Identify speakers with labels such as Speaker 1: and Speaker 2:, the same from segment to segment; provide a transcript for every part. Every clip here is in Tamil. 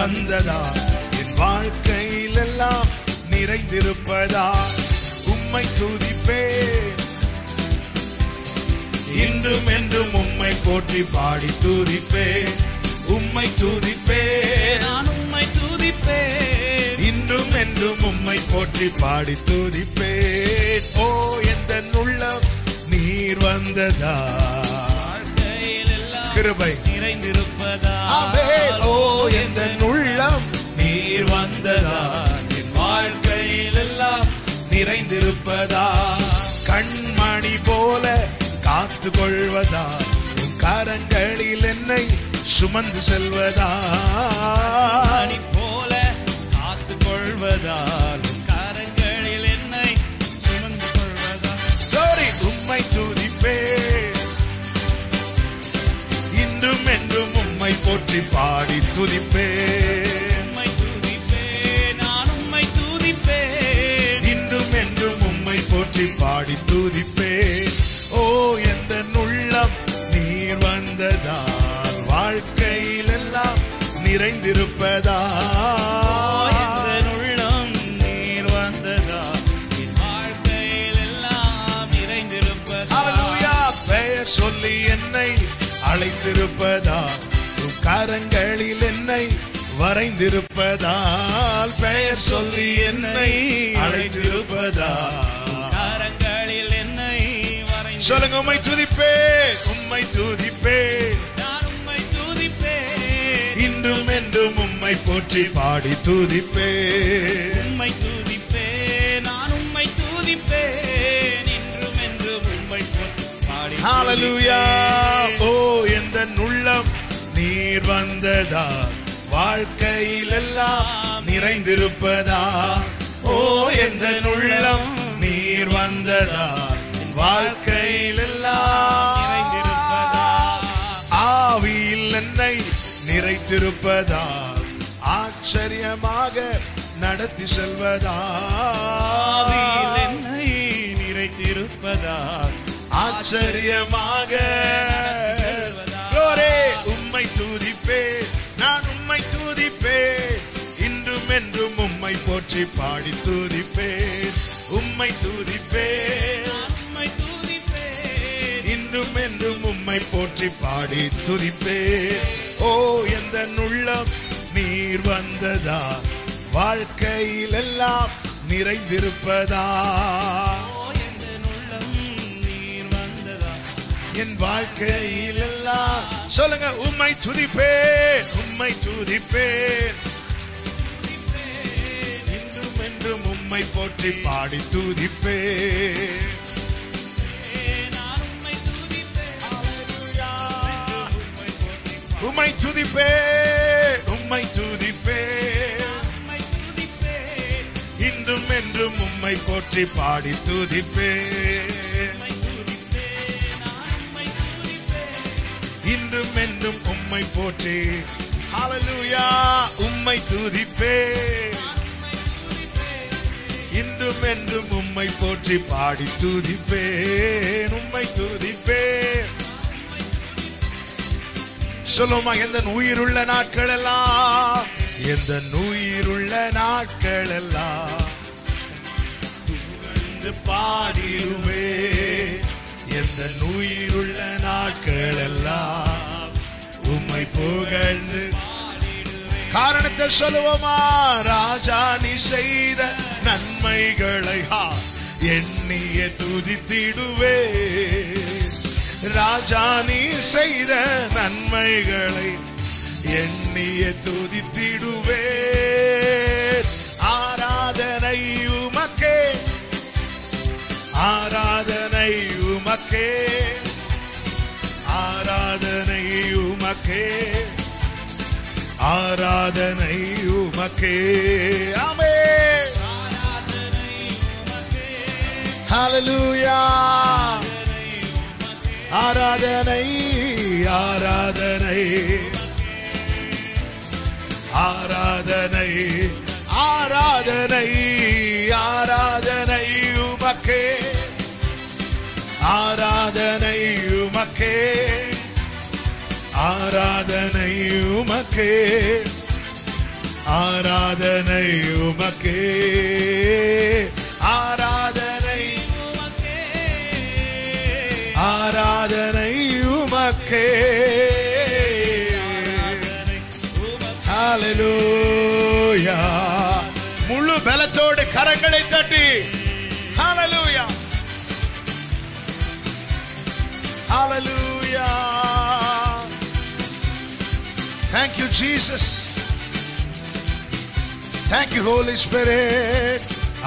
Speaker 1: வந்ததா என் வாழ்க்கையில் எல்லாம் நிறைந்திருப்பதா உம்மை துதிப்பேன் இன்றும் என்றும் உம்மை போற்றி பாடி துதிப்பேன் உம்மை துதிப்பேன்
Speaker 2: நான் உம்மை துதிப்பேன்
Speaker 1: இன்றும் என்றும் உம்மை போற்றி பாடி துதிப்பேன் ஓ எந்த உள்ளம் நீர் வந்ததா
Speaker 2: வாழ்க்கையில் எல்லாம்
Speaker 1: கிருபை
Speaker 2: நிறைந்திருப்பதா
Speaker 1: ஆமென். ஓ எந்த உள்ளம் நீர் வந்ததா என் வாழ்க்கையில் எல்லாம் நிறைந்திருப்பதா கண்மணி போல காத்து கொள்வதா உன் கரங்களில் என்னை சுமந்து செல்வதா
Speaker 2: மணி போல காத்துக் கொள்வதால் உன் கரங்களில் என்னை சுமந்து கொள்வதால்
Speaker 1: Glory, உம்மை துதிப்பேன் இன்றும் என்றும் உம்மை போற்றி பாடி துதிப்பேன்
Speaker 2: உம்மை துதிப்பேன் நான் உம்மை துதிப்பேன்
Speaker 1: இன்றும் என்றும் உம்மை போற்றி பாடி துதிப்பேன் ஓ எந்த உள்ளம் நீர் வந்ததால் வாழ்க்கையில் எல்லாம் நிறைந்திருப்பதா
Speaker 2: எந்த உள்ளம் நீர் வந்ததா என் வாழ்க்கையில் எல்லாம் நிறைந்திருப்பதா
Speaker 1: Hallelujah. பெயர் சொல்லி என்னை அழைத்திருப்பதா உன் கரங்களில் என்னை வரைந்திருப்பதால் பெயர் சொல்லி என்னை அழைத்திருப்பதா
Speaker 2: கரங்களில் என்னை வரைந்து
Speaker 1: சொல்லுங்க உம்மை துதிப்பே உம்மை துதிப்பே
Speaker 2: நான் உம்மை துதிப்பேன்
Speaker 1: இன்றும் என்றும் உம்மை போற்றி பாடி துதிப்பே
Speaker 2: உம்மை துதிப்பேன் நான் உம்மை துதிப்பேன் இன்றும் என்றும் உம்மை பாடி
Speaker 1: ஹalleluya ஓ எந்த உள்ளம் நீர் வந்ததா வாழ்க்கையில் எல்லாம் நிறைந்திருப்பதா ஓ எந்த உள்ளம் நீர் வந்ததா வாழ்க்கையில் எல்லாம்
Speaker 2: நிறைந்திருப்பதா.
Speaker 1: ஆவியில் என்னை நிறைத்திருப்பதா ஆச்சரியமாக நடத்தி செல்வதா
Speaker 2: ஆவியில் என்னை நிறைத்திருப்பதால்
Speaker 1: ஆச்சரியமாக Glory, உம்மை துதிப்பேன் நான் உம்மை துதிப்பேன் இன்றும் என்றும் உம்மை போற்றி பாடி துதிப்பேன் உம்மை துதிப்பேன்
Speaker 2: நான் உம்மை துதிப்பேன்
Speaker 1: இன்றும் என்றும் உம்மை போற்றி பாடி துதிப்பேன் ஓ எந்த உள்ளம் நீர் வந்ததா வாழ்க்கையில் எல்லாம் நிறைந்திருப்பதா
Speaker 2: ஓ எந்த உள்ளம் நீர் வந்ததா
Speaker 1: என் வாழ்க்கையில் எல்லாம் சொல்லுங்க உம்மை துதிப்பேன் உம்மை துதிப்பேன் இன்றும் என்றும் உம்மை போற்றி பாடி துதிப்பேன்
Speaker 2: நான் உம்மை துதிப்பேன்
Speaker 1: உம்மை துதிப்பேன் உம்மை துதிப்பேன்
Speaker 2: உம்மை துதிப்பேன்
Speaker 1: இன்றும் என்றும் உம்மை போற்றி பாடி துதிப்பேன்
Speaker 2: உம்மை துதிப்பேன் நான் உம்மை துதிப்பேன்
Speaker 1: இன்றும் என்றும் உம்மை போற்றி ஹalleluya உம்மை துதிப்பேன்
Speaker 2: நான் உம்மை துதிப்பேன்
Speaker 1: இன்றும் என்றும் உம்மை போற்றி பாடி துதிப்பேன் உம்மை துதிப்பேன் சொல்லுமா எந்த உயிருள்ள நாட்கள் எல்லாம் எந்த உயிருள்ள நாட்கள் எல்லாம் புகழ்ந்து பாடிடுவே எந்த உயிருள்ள நாட்கள் எல்லாம் உம்மை புகழ்ந்து காரணத்தை சொல்லுவோமா ராஜா நீ செய்த நன்மைகளை ஹா, எண்ணிய துதித்திடுவே ராஜா நீ செய்த நன்மைகளை எண்ணிய துதித்திடுவே ஆராதனை உமக்கே ஆராதனை உமக்கே ஆராதனை உமக்கே ஆராதனை உமக்கே ஆமே
Speaker 2: ஆராதனை உமக்கே
Speaker 1: ஹalleluya
Speaker 2: ஆராதனை உமக்கே
Speaker 1: ஆராதனை ஆராதனை ஆராதனை ஆராதனை உமக்கே ஆராதனை உமக்கே ஆராதனை உமக்கே ஆராதனை உமக்கே ஆராதனை
Speaker 2: உமக்கே
Speaker 1: ஆராதனை உமக்கே
Speaker 2: ஆராதனை உமக்கே
Speaker 1: ஹalleluya முழு பலத்தோடு கரங்களை தட்டி ஹalleluya ஹalleluya thank you jesus thank you holy spirit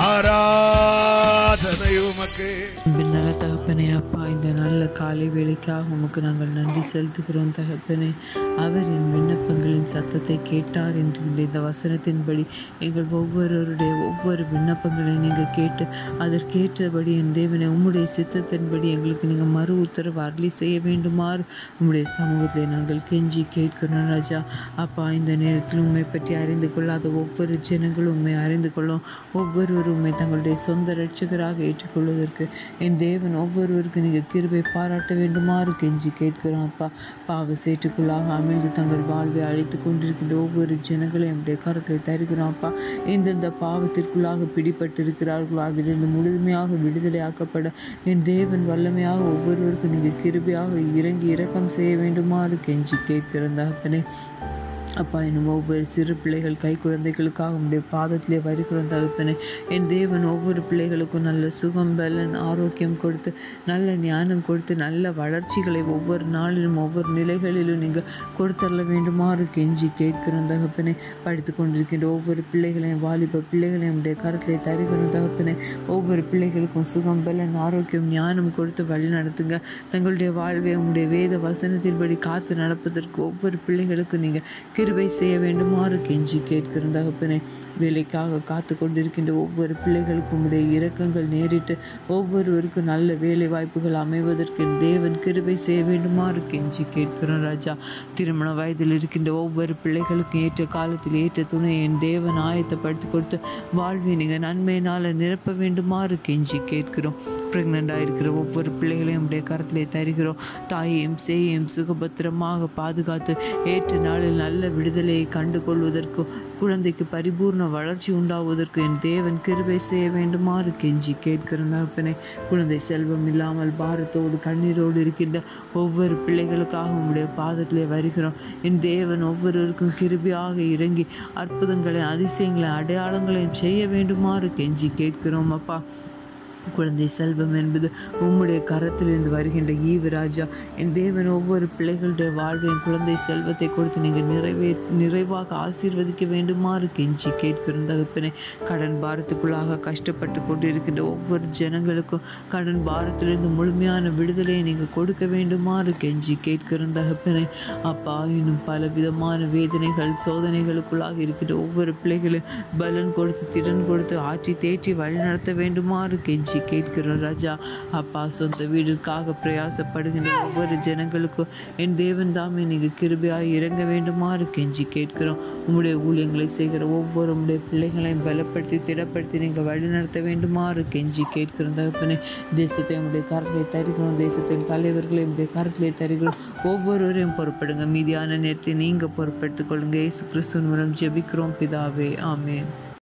Speaker 1: ஆராதனை உமக்கே
Speaker 3: அன்பின் நல்ல தகப்பனே அப்பா இந்த நல்ல காலை வேளைக்காக உமக்கு நாங்கள் நன்றி செலுத்துகிறோம் தகப்பனே அவர் என் விண்ணப்பங்களின் சத்தத்தை கேட்டார் என்று இந்த வசனத்தின்படி எங்கள் ஒவ்வொருவருடைய ஒவ்வொரு விண்ணப்பங்களையும் நீங்கள் கேட்டு அதற்கேற்றபடி என் தேவனை உம்முடைய சித்தத்தின்படி எங்களுக்கு நீங்கள் மறு உத்தரவு அருளி செய்ய வேண்டுமாறு உம்முடைய சமூகத்தை நாங்கள் கெஞ்சி கேட்கிறோம் ராஜா அப்பா இந்த நேரத்தில் உண்மை பற்றி அறிந்து கொள்ளாத ஒவ்வொரு ஜனங்களும் உண்மை அறிந்து கொள்ளும் ஒவ்வொருவரும் உண்மை தங்களுடைய சொந்த ரட்சகராக ஏற்றுக்கொள்வதற்கு என் தேவன் ஒவ்வொருவருக்கும் நீங்கள் கிருபை பாராட்ட வேண்டுமாறு கெஞ்சி கேட்கிறோம் அப்பா பாவ சேற்றுக்குள்ளாக அமிழ்ந்து தங்கள் வாழ்வை அழைத்து கொண்டிருக்கின்ற ஒவ்வொரு ஜனங்களையும் நம்முடைய கருத்தில் தருகிறோம் அப்பா எந்தெந்த பாவத்திற்குள்ளாக பிடிபட்டிருக்கிறார்களோ அதிலிருந்து முழுமையாக விடுதலையாக்கப்பட என் தேவன் வல்லமையாக ஒவ்வொருவருக்கும் நீங்கள் கிருபையாக இறங்கி இரக்கம் செய்ய வேண்டுமாறு கெஞ்சி கேட்கிறோம் தகப்பனே அப்பா என்னும் ஒவ்வொரு சிறு பிள்ளைகள் கை குழந்தைகளுக்காக உடைய பாதத்திலே வருகிறோம் தகப்பனே என் தேவன் ஒவ்வொரு பிள்ளைகளுக்கும் நல்ல சுகம் பலன் ஆரோக்கியம் கொடுத்து நல்ல ஞானம் கொடுத்து நல்ல வளர்ச்சிகளை ஒவ்வொரு நாளிலும் ஒவ்வொரு நிலைகளிலும் நீங்கள் கொடுத்தரல வேண்டுமாறு கெஞ்சி கேட்கிறோம் தகப்பனே படித்து கொண்டிருக்கின்ற ஒவ்வொரு பிள்ளைகளையும் வாலிப பிள்ளைகளையும் உடைய கருத்திலே தருகிறோம் தகப்பனே ஒவ்வொரு பிள்ளைகளுக்கும் சுகம் பலன் ஆரோக்கியம் ஞானம் கொடுத்து வழி நடத்துங்க தங்களுடைய வாழ்வை உங்களுடைய வேத வசனத்தின்படி காத்து நடப்பதற்கு ஒவ்வொரு பிள்ளைகளுக்கும் நீங்கள் கிருபை செய்ய வேண்டுமாறு கெஞ்சி கேட்கிறோம் தகப்பனே வேலைக்காக காத்து கொண்டிருக்கின்ற ஒவ்வொரு பிள்ளைகளுக்கும் உடைய இரக்கங்கள் நேரிட்டு ஒவ்வொருவருக்கும் நல்ல வேலை வாய்ப்புகள் அமைவதற்கு தேவன் கிருபை செய்ய வேண்டுமாறு கெஞ்சி கேட்கிறோம் ராஜா திருமண வயதில் இருக்கின்ற ஒவ்வொரு பிள்ளைகளுக்கும் ஏற்ற காலத்தில் ஏற்ற துணை என் தேவன் ஆயத்தப்படுத்தி கொடுத்து வாழ்வை நீங்கள் நன்மையினால நிரப்ப வேண்டுமாறு கெஞ்சி கேட்கிறோம் பிரெக்னண்டாக இருக்கிற ஒவ்வொரு பிள்ளைகளையும் உடைய கரத்திலே தருகிறோம் தாயையும் சேயையும் சுகபத்திரமாக பாதுகாத்து ஏற்ற நாளில் நல்ல விடுதலையை கண்டு கொள்வதற்கும் குழந்தைக்கு பரிபூர்ண வளர்ச்சி உண்டாவதற்கு என் தேவன் கிருபை செய்ய வேண்டுமாறு கெஞ்சி கேட்கிறேன் தகப்பனே குழந்தை செல்வம் இல்லாமல் பாரத்தோடு கண்ணீரோடு இருக்கின்ற ஒவ்வொரு பிள்ளைகளுக்காக உம்முடைய பாதத்திலே வருகிறோம் என் தேவன் ஒவ்வொருவருக்கும் கிருபையாக இறங்கி அற்புதங்களை அதிசயங்களை அடையாளங்களையும் செய்ய வேண்டுமாறு கெஞ்சி கேட்கிறோம் அப்பா குழந்தை செல்வம் என்பது உம்முடைய கரத்திலிருந்து வருகின்ற ஈவு ராஜா என் தேவன் ஒவ்வொரு பிள்ளைகளுடைய வாழ்வையும் குழந்தை செல்வத்தை கொடுத்து நீங்கள் நிறைவே நிறைவாக ஆசீர்வதிக்க வேண்டுமாறு கெஞ்சி கேட்கிறோம் தகப்பனே கடன் பாரத்துக்குள்ளாக கஷ்டப்பட்டு கொண்டு இருக்கின்ற ஒவ்வொரு ஜனங்களுக்கும் கடன் பாரத்திலிருந்து முழுமையான விடுதலையை நீங்கள் கொடுக்க வேண்டுமாறு கெஞ்சி கேட்கிறோம் தகப்பனே அப்பா இன்னும் பல விதமான வேதனைகள் சோதனைகளுக்குள்ளாக இருக்கின்ற ஒவ்வொரு பிள்ளைகளும் பலன் கொடுத்து திறன் கொடுத்து ஆற்றி தேற்றி வழிநடத்த வேண்டுமாறு கெஞ்சி கேட்கிறோம் ராஜா அப்பா சொந்த வீடிற்காக பிரயாசப்படுகின்ற ஒவ்வொரு ஜனங்களுக்கும் என் தேவன் தாமே நீங்க கிருபையாய் இறங்க வேண்டுமாறு கெஞ்சி கேட்கிறோம் உம்முடைய ஊழியங்களை செய்கிற ஒவ்வொரு உம்முடைய பிள்ளைகளையும் பலப்படுத்தி திடப்படுத்தி நீங்க வழிநடத்த வேண்டுமாறு கெஞ்சி கேட்கிறோம் தகப்பனே தேசத்தை உம்முடைய கரத்திலே தருகிறோம் தேசத்தின் தலைவர்களை உம்முடைய கரத்திலே தருகிறோம் ஒவ்வொருவரையும் பொறுப்படுங்க மீதியான நேரத்தை நீங்க பொறுப்படுத்திக் கொள்ளுங்க இயேசு கிறிஸ்துவின் மூலம் ஜெபிக்கிறோம் பிதாவே ஆமென்